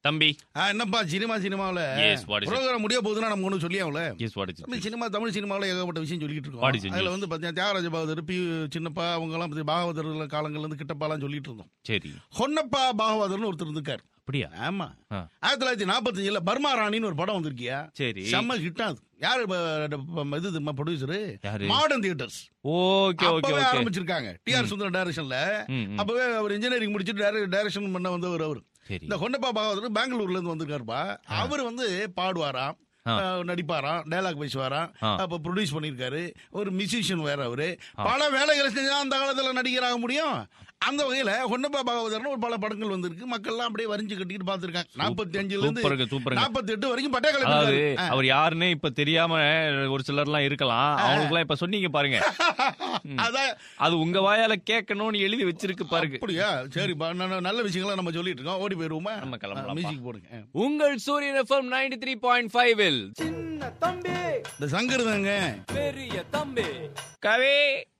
தம்பி ஆ, என்னப்பா சினிமா சினிமாவில் Yes, what is it? Programme முடிய போகுதுன்னா நம்ம ஒன்று சொல்லியாவில் எஸ் வாட் இஸ் நம்ம சினிமா தமிழ் சினிமாவில் ஏகப்பட்ட விஷயம் சொல்லிட்டு What is இருக்கோம் it? அதில் வந்து பார்த்தீங்கன்னா தியாகராஜ பாகவதர் பி சின்னப்பா அவங்கெல்லாம் பத்தி பாகவதர் காலங்கள்ல இருந்து கிட்டப்பாலாம் சொல்லிட்டு இருந்தோம் சரி ஹொன்னப்பா பாகவதர்னு ஒருத்தர் இருந்திருக்காரு அப்படியா ஆமா ஆ. ஆயிரத்தி தொள்ளாயிரத்தி நாற்பத்தஞ்சுல பர்மா ராணின்னு ஒரு படம் வந்திருக்கியா சரி செம்ம ஹிட் அது யாரு ப- ப- இது ப்ரொடியூசர் யாரு? மாடர்ன் தியேட்டர்ஸ் ஓகே ஓகே அப்பவே ஓகே ஆரம்பிச்சிருக்காங்க டி ஆர் சுந்தரம் டைரக்ஷன்ல ம், ம். அப்பவே அவர் இன்ஜினியரிங் முடிச்சுட்டு டைரக்ஷன் பண்ண வந்தவர் அவர் சரி இந்த கொண்டப்பா பாகவதர் பெங்களூர்ல இருந்து வந்திருக்காருப்பா அவர் வந்து பாடுவாராம் ஆ. அஹ், நடிப்பாராம் டயலாக் பேசுவாராம் ஆ. அப்ப ப்ரொடியூஸ் பண்ணிருக்காரு ஒரு மியூசிஷியன் வேற அவரு பல வேலைகளை செஞ்சா அந்த காலத்துல நடிகராக முடியும் அந்த வகையில கொண்டப்பா பாகவதர்னு ஒரு பல படங்கள் வந்திருக்கு மக்கள் எல்லாம் அப்படியே வரிஞ்சு கட்டிட்டு பாத்துருக்காங்க நாற்பத்தி அஞ்சுல இருந்து சூப்பருங்க சூப்பருங்க நாற்பத்தி எட்டு வரைக்கும் பட்டே அதாவது கலந்து அவர் யாருன்னு இப்ப தெரியாம ஒரு சிலர்லாம் இருக்கலாம் அவங்களுக்குலாம் இப்ப சொன்னீங்க பாருங்க அதான் அது உங்க வாயால கேட்கணும்னு எழுதி வச்சிருக்கு பாருங்க அப்படியா சரிப்பா நல்ல- நல்ல விஷயங்களை நம்ம சொல்லிட்டு இருக்கோம் ஓடி போயிருவோமா நம்ம கிளம்பலாம்ப்பா. மியூசிக் போடுங்க உங்கள் Suryan FM ninety three point five சின்ன தம்பி இந்த சங்கர் தாங்க பெரிய தம்பி கவே